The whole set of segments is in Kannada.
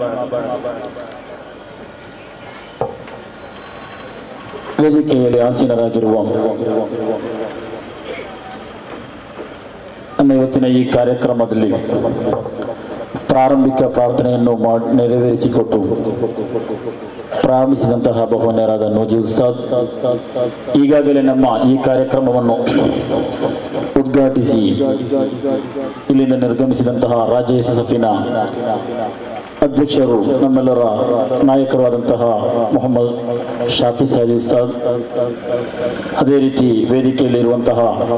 ವೇದಿಕೆಯಲ್ಲಿ ಆಸೀನರಾಗಿರುವ ನಮ್ಮ ಇವತ್ತಿನ ಈ ಕಾರ್ಯಕ್ರಮದಲ್ಲಿ ಪ್ರಾರಂಭಿಕ ಪ್ರಾರ್ಥನೆಯನ್ನು ಮಾಡಿ ನೆರವೇರಿಸಿಕೊಟ್ಟು ಪ್ರಾರಂಭಿಸಿದಂತಹ ಬಹುಮನ್ಯರಾದ ನೋಜಿ ಉಸ್ತಾದ್ ಈಗಾಗಲೇ ನಮ್ಮ ಈ ಕಾರ್ಯಕ್ರಮವನ್ನು ಉದ್ಘಾಟಿಸಿ ಇಲ್ಲಿಂದ ನಿರ್ಗಮಿಸಿದಂತಹ ರಾಜ್ಯ ಎಸ್ ಎಸ್ ಎಫಿನ ಅಧ್ಯಕ್ಷರು ನಮ್ಮೆಲ್ಲರ ನಾಯಕರಾದಂತಹ ಮೊಹಮ್ಮದ್ ಶಾಫಿ ಸಾದಿ ಉಸ್ತಾದ್ ಅದೇ ರೀತಿ ವೇದಿಕೆಯಲ್ಲಿರುವಂತಹ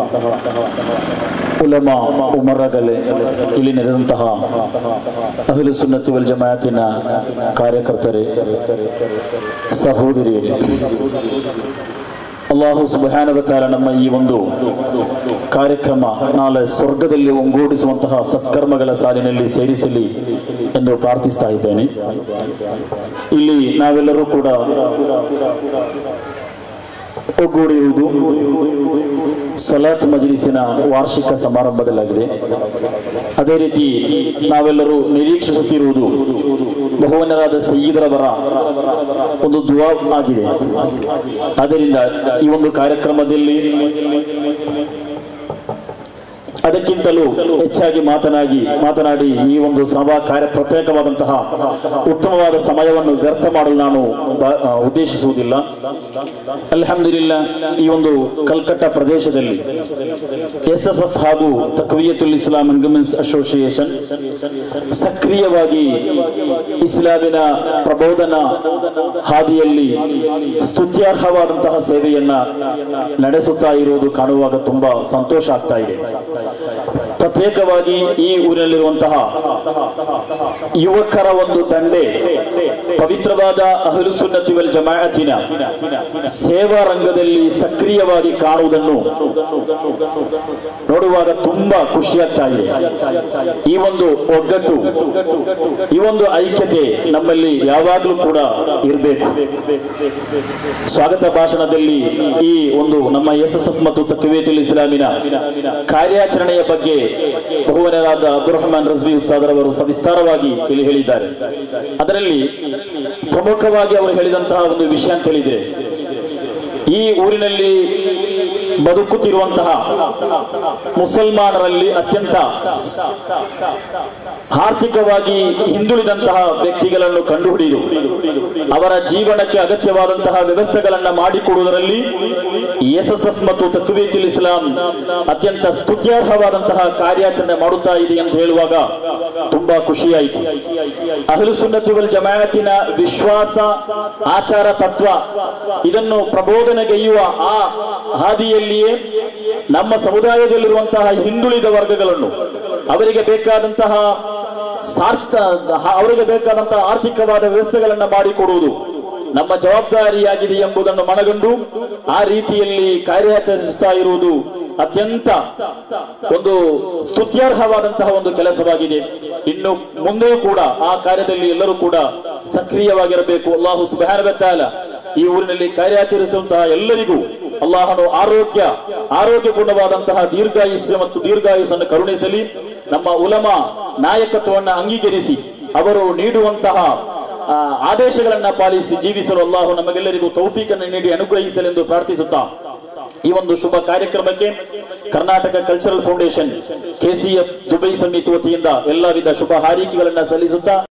ಉಲಮಾ ಉಮರಗಲೆ ಇಲ್ಲಿ ನೆರೆದಂತಹ ಅಹ್ಲು ಸುನ್ನತಿ ವಲ್ ಜಮಾಯತಿನ ಕಾರ್ಯಕರ್ತರೇ ಸಹೋದರಿಯರೇ ಅಲ್ಲಾಹು ಸುಬಹಾನವತಾರ ನಮ್ಮ ಈ ಒಂದು ಕಾರ್ಯಕ್ರಮ ನಾಳೆ ಸ್ವರ್ಗದಲ್ಲಿ ಒಂಗೂಡಿಸುವಂತಹ ಸತ್ಕರ್ಮಗಳ ಸಾಲಿನಲ್ಲಿ ಸೇರಿಸಲಿ ಎಂದು ಪ್ರಾರ್ಥಿಸ್ತಾ ಇದ್ದೇನೆ ಇಲ್ಲಿ ನಾವೆಲ್ಲರೂ ಕೂಡ ಒಗ್ಗೂಡಿರುವುದು ಸಲಾತ್ ಮಜ್ಲಿಸಿನ ವಾರ್ಷಿಕ ಸಮಾರಂಭದಲ್ಲಾಗಿದೆ ಅದೇ ರೀತಿ ನಾವೆಲ್ಲರೂ ನಿರೀಕ್ಷಿಸುತ್ತಿರುವುದು ಬಹುವನರಾದ ಸಯ್ಯಿದರವರ ಒಂದು ದುವಾ ಆಗಿದೆ ಆದ್ದರಿಂದ ಈ ಒಂದು ಕಾರ್ಯಕ್ರಮದಲ್ಲಿ ಅದಕ್ಕಿಂತಲೂ ಹೆಚ್ಚಾಗಿ ಮಾತನಾಡಿ ಮಾತನಾಡಿ ಈ ಒಂದು ಸಭಾ ಕಾರ್ಯ ಪ್ರತ್ಯೇಕವಾದಂತಹ ಉತ್ತಮವಾದ ಸಮಯವನ್ನು ವ್ಯರ್ಥ ಮಾಡಲು ನಾನು ಬ- ಆ, ಉದ್ದೇಶಿಸುವುದಿಲ್ಲ ಅಲ್ಹಮ್ದುಲಿಲ್ಲ ಈ ಒಂದು ಕಲ್ಕಟ್ಟ ಪ್ರದೇಶದಲ್ಲಿ ಎಸ್ ಎಸ್ ಎಫ್ ಹಾಗೂ ತಕ್ವಿಯತುಲ್ ಇಸ್ಲಾಂ ವುಮೆನ್ಸ್ ಅಸೋಸಿಯೇಷನ್ ಸಕ್ರಿಯವಾಗಿ ಇಸ್ಲಾಮಿನ ಪ್ರಬೋಧನ ಹಾದಿಯಲ್ಲಿ ಸ್ತುತ್ಯಾರ್ಹವಾದಂತಹ ಸೇವೆಯನ್ನ ನಡೆಸುತ್ತಾ ಇರುವುದು ಕಾಣುವಾಗ ತುಂಬಾ ಸಂತೋಷ ಆಗ್ತಾ ಇದೆ ಪ್ರತ್ಯೇಕವಾಗಿ ಈ ಊರಿನಲ್ಲಿರುವಂತಹ ಯುವಕರ ಒಂದು ದಂಡೆ ಪವಿತ್ರವಾದ ಅಹಲು ಸುನ್ನತಿ ವಲ್ ಜಮಾಅತಿನ ಸೇವಾ ರಂಗದಲ್ಲಿ ಸಕ್ರಿಯವಾಗಿ ಕಾಣುವುದನ್ನು ನೋಡುವಾಗ ತುಂಬಾ ಖುಷಿಯಾಗ್ತಾ ಇದೆ ಈ ಒಂದು ಒಗ್ಗಟ್ಟು ಈ ಒಂದು ಐಕ್ಯತೆ ನಮ್ಮಲ್ಲಿ ಯಾವಾಗಲೂ ಕೂಡ ಇರಬೇಕು ಸ್ವಾಗತ ಭಾಷಣದಲ್ಲಿ ಈ ಒಂದು ನಮ್ಮ ಎಸ್ ಎಸ್ ಎಫ್ ಮತ್ತು ತಕ್ವೇತುಲ್ ಇಸ್ಲಾಮಿನ ಕಾರ್ಯಾಚರಣೆಯ ಬಗ್ಗೆ ಬಹುವನರಾದ ಅಬ್ದುಲ್ ರಹಮಾನ್ ರಜ್ವಿ ಉಸ್ತಾದರವರು ಸವಿಸ್ತಾರವಾಗಿ ಇಲ್ಲಿ ಹೇಳಿದ್ದಾರೆ ಅದರಲ್ಲಿ ಪ್ರಮುಖವಾಗಿ ಅವರು ಹೇಳಿದಂತಹ ಒಂದು ವಿಷಯ ಅಂತ ಹೇಳಿದ್ರೆ ಈ ಊರಿನಲ್ಲಿ ಬದುಕುತ್ತಿರುವಂತಹ ಮುಸಲ್ಮಾನರಲ್ಲಿ ಅತ್ಯಂತ ಆರ್ಥಿಕವಾಗಿ ಹಿಂದುಳಿದಂತಹ ವ್ಯಕ್ತಿಗಳನ್ನು ಕಂಡುಹಿಡಿದು ಅವರ ಜೀವನಕ್ಕೆ ಅಗತ್ಯವಾದಂತಹ ವ್ಯವಸ್ಥೆಗಳನ್ನ ಮಾಡಿಕೊಡುವುದರಲ್ಲಿ ಎಸ್ ಎಸ್ ಎಫ್ ಮತ್ತು ತಕ್ವೀತುಲ್ ಇಸ್ಲಾಂ ಅತ್ಯಂತ ಸ್ತುತ್ಯಾರ್ಹವಾದಂತಹ ಕಾರ್ಯಾಚರಣೆ ಮಾಡುತ್ತಾ ಇದೆ ಅಂತ ಹೇಳುವಾಗ ತುಂಬಾ ಖುಷಿಯಾಯಿತು ಅಹಲು ಸುನ್ನತಿ ವಲ್ ಜಮಾಯತಿನ ವಿಶ್ವಾಸ ಆಚಾರ ತತ್ವ ಇದನ್ನು ಪ್ರಬೋಧನೆಗೈಯುವ ಆ ಹಾದಿಯಲ್ಲಿಯೇ ನಮ್ಮ ಸಮುದಾಯದಲ್ಲಿರುವಂತಹ ಹಿಂದುಳಿದ ವರ್ಗಗಳನ್ನು ಅವರಿಗೆ ಬೇಕಾದಂತಹ ಸಾರ್ಥ ಅವರಿಗೆ ಬೇಕಾದಂತಹ ಆರ್ಥಿಕವಾದ ವ್ಯವಸ್ಥೆಗಳನ್ನ ಮಾಡಿಕೊಡುವುದು ನಮ್ಮ ಜವಾಬ್ದಾರಿಯಾಗಿದೆ ಎಂಬುದನ್ನು ಮನಗಂಡು ಆ ರೀತಿಯಲ್ಲಿ ಕಾರ್ಯಾಚರಿಸುತ್ತಾ ಇರುವುದು ಅತ್ಯಂತ ಒಂದು ಸ್ತುತ್ಯಾರ್ಹವಾದಂತಹ ಒಂದು ಕೆಲಸವಾಗಿದೆ ಇನ್ನು ಮುಂದೆ ಕೂಡ ಆ ಕಾರ್ಯದಲ್ಲಿ ಎಲ್ಲರೂ ಕೂಡ ಸಕ್ರಿಯವಾಗಿರಬೇಕು ಅಲ್ಲಾಹು ಸುಬಹಾನವತ್ತಾಲ ಈ ಊರಿನಲ್ಲಿ ಕಾರ್ಯಾಚರಿಸುವಂತಹ ಎಲ್ಲರಿಗೂ ಅಲ್ಲಾಹನು ಆರೋಗ್ಯ ಆರೋಗ್ಯಪೂರ್ಣವಾದಂತಹ ದೀರ್ಘಾಯುಷ್ಯ ಮತ್ತು ದೀರ್ಘಾಯುಷನ್ನು ಕರುಣಿಸಲಿ ನಮ್ಮ ಉಲಮ ನಾಯಕತ್ವವನ್ನು ಅಂಗೀಕರಿಸಿ ಅವರು ನೀಡುವಂತಹ ಆ, ಆದೇಶಗಳನ್ನ ಪಾಲಿಸಿ ಜೀವಿಸಲು ಅಲ್ಲಾಹು ನಮಗೆಲ್ಲರಿಗೂ ತೌಫೀಕನ್ನು ನೀಡಿ ಅನುಗ್ರಹಿಸಲೆಂದು ಪ್ರಾರ್ಥಿಸುತ್ತಾ ಈ ಒಂದು ಶುಭ ಕಾರ್ಯಕ್ರಮಕ್ಕೆ Karnataka cultural foundation KCF Dubai ಸಮಿತಿ ವತಿಯಿಂದ ಎಲ್ಲಾ ವಿಧ ಶುಭ ಹಾರೈಕೆಗಳನ್ನ ಸಲ್ಲಿಸುತ್ತಾ